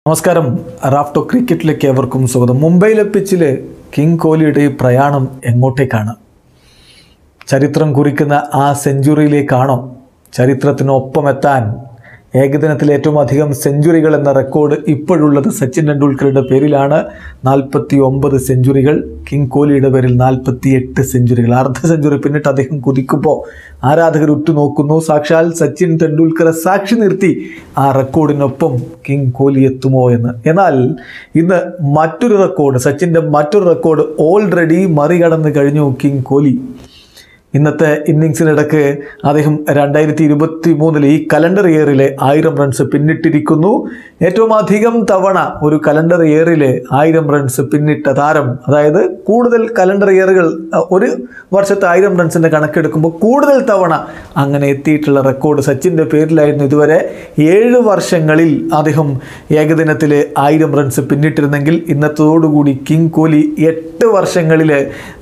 നമസ്കാരം റാഫ്റ്റോ ക്രിക്കറ്റിലേക്ക് ഏവർക്കും സ്വാഗതം മുംബൈയിലെ പിച്ചിൽ കിങ് കോഹ്ലിയുടെ ഈ പ്രയാണം എങ്ങോട്ടേക്കാണ് ചരിത്രം കുറിക്കുന്ന ആ സെഞ്ചുറിയിലേക്കാണോ ചരിത്രത്തിനൊപ്പം എത്താൻ ഏകദിനത്തിൽ ഏറ്റവും അധികം സെഞ്ചുറികൾ എന്ന റെക്കോർഡ് ഇപ്പോഴുള്ളത് സച്ചിൻ ടെണ്ടുൽക്കറുടെ പേരിലാണ് നാൽപ്പത്തി ഒമ്പത് സെഞ്ചുറികൾ കിങ് കോഹ്ലിയുടെ പേരിൽ നാൽപ്പത്തി എട്ട് സെഞ്ചുറികൾ അർദ്ധ സെഞ്ചുറി പിന്നിട്ട് അദ്ദേഹം കുതിക്കുമ്പോൾ ആരാധകർ ഉറ്റുനോക്കുന്നു സാക്ഷാൽ സച്ചിൻ ടെണ്ടുൽക്കറെ സാക്ഷി നിർത്തി ആ റെക്കോർഡിനൊപ്പം കിങ് കോഹ്ലി എത്തുമോ എന്ന് എന്നാൽ ഇന്ന് മറ്റൊരു റെക്കോർഡ് സച്ചിൻ്റെ മറ്റൊരു റെക്കോർഡ് ഓൾറെഡി മറികടന്ന് കഴിഞ്ഞു കിങ് കോഹ്ലി ഇന്നത്തെ ഇന്നിങ്സിനിടക്ക് അദ്ദേഹം രണ്ടായിരത്തി ഇരുപത്തി മൂന്നിലെ ഈ കലണ്ടർ ഇയറിലെ ആയിരം റൺസ് പിന്നിട്ടിരിക്കുന്നു ഏറ്റവും അധികം തവണ ഒരു കലണ്ടർ ഇയറിലെ ആയിരം റൺസ് പിന്നിട്ട താരം അതായത് കൂടുതൽ കലണ്ടർ ഇയറുകൾ അഹ്, ഒരു വർഷത്തെ ആയിരം റൺസിൻ്റെ കണക്കെടുക്കുമ്പോൾ കൂടുതൽ തവണ അങ്ങനെ എത്തിയിട്ടുള്ള റെക്കോർഡ് സച്ചിൻ്റെ പേരിലായിരുന്നു ഇതുവരെ ഏഴ് വർഷങ്ങളിൽ അദ്ദേഹം ഏകദിനത്തിൽ ആയിരം റൺസ് പിന്നിട്ടിരുന്നെങ്കിൽ ഇന്നത്തോടുകൂടി കിങ് കോഹ്ലി എട്ട് വർഷങ്ങളിൽ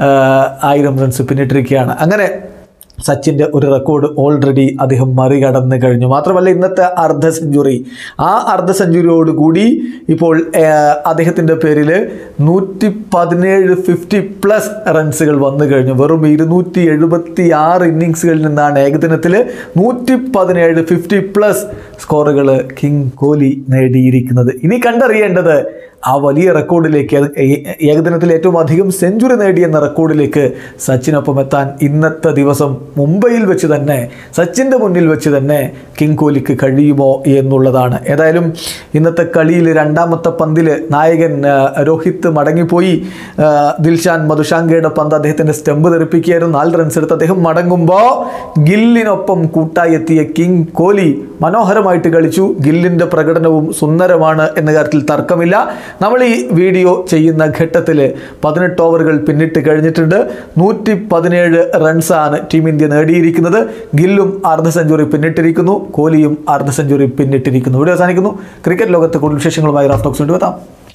ആയിരം റൺസ് പിന്നിട്ടിരിക്കുകയാണ് അങ്ങനെ സച്ചിൻ്റെ ഒരു റെക്കോർഡ് ഓൾറെഡി അദ്ദേഹം മറികടന്ന് കഴിഞ്ഞു മാത്രമല്ല ഇന്നത്തെ അർദ്ധ സെഞ്ചുറി ആ അർദ്ധ സെഞ്ചുറിയോട് കൂടി ഇപ്പോൾ അദ്ദേഹത്തിൻ്റെ പേരിൽ നൂറ്റി പതിനേഴ് ഫിഫ്റ്റി പ്ലസ് റൺസുകൾ വന്നു കഴിഞ്ഞു വെറും ഇരുന്നൂറ്റി എഴുപത്തി ആറ് ഇന്നിങ്സുകളിൽ നിന്നാണ് ഏകദിനത്തിൽ നൂറ്റി പതിനേഴ് ഫിഫ്റ്റി പ്ലസ് സ്കോറുകൾ കിങ് കോഹ്ലി നേടിയിരിക്കുന്നത് ഇനി കണ്ടറിയേണ്ടത് ആ വലിയ റെക്കോർഡിലേക്ക് അത് ഏ- ഏകദിനത്തിൽ ഏറ്റവും അധികം സെഞ്ചുറി നേടിയെന്ന റെക്കോർഡിലേക്ക് സച്ചിനൊപ്പം എത്താൻ ഇന്നത്തെ ദിവസം മുംബൈയിൽ വെച്ച് തന്നെ സച്ചിൻ്റെ മുന്നിൽ വെച്ച് തന്നെ കിങ് കോഹ്ലിക്ക് കഴിയുമോ എന്നുള്ളതാണ് ഏതായാലും ഇന്നത്തെ കളിയിൽ രണ്ടാമത്തെ പന്തിൽ നായകൻ ആ, രോഹിത് മടങ്ങിപ്പോയി ആ, ദിൽഷാൻ മധുഷാങ്കയുടെ പന്ത് അദ്ദേഹത്തിൻ്റെ സ്റ്റെമ്പ് തെറിപ്പിക്കുകയായിരുന്നു നാല് റൺസ് എടുത്ത് അദ്ദേഹം മടങ്ങുമ്പോൾ ഗില്ലിനൊപ്പം കൂട്ടായി എത്തിയ കിങ് കോഹ്ലി മനോഹരമായിട്ട് കളിച്ചു ഗില്ലിൻ്റെ പ്രകടനവും സുന്ദരമാണ് എന്ന കാര്യത്തിൽ തർക്കമില്ല നമ്മൾ ഈ വീഡിയോ ചെയ്യുന്ന ഘട്ടത്തിൽ പതിനെട്ട് ഓവറുകൾ പിന്നിട്ട് കഴിഞ്ഞിട്ടുണ്ട് നൂറ്റി പതിനേഴ് റൺസാണ് ടീം ഇന്ത്യ നേടിയിരിക്കുന്നത് ഗില്ലും അർദ്ധ സെഞ്ചുറി പിന്നിട്ടിരിക്കുന്നു കോഹ്ലിയും അർദ്ധ സെഞ്ചുറി പിന്നിട്ടിരിക്കുന്നു ഇവിടെ അവസാനിക്കുന്നു ക്രിക്കറ്റ് ലോകത്തെ കൂടുതൽ വിശേഷങ്ങളുമായി റാഫ്റ്റോക്സ് വേണ്ടി വരാം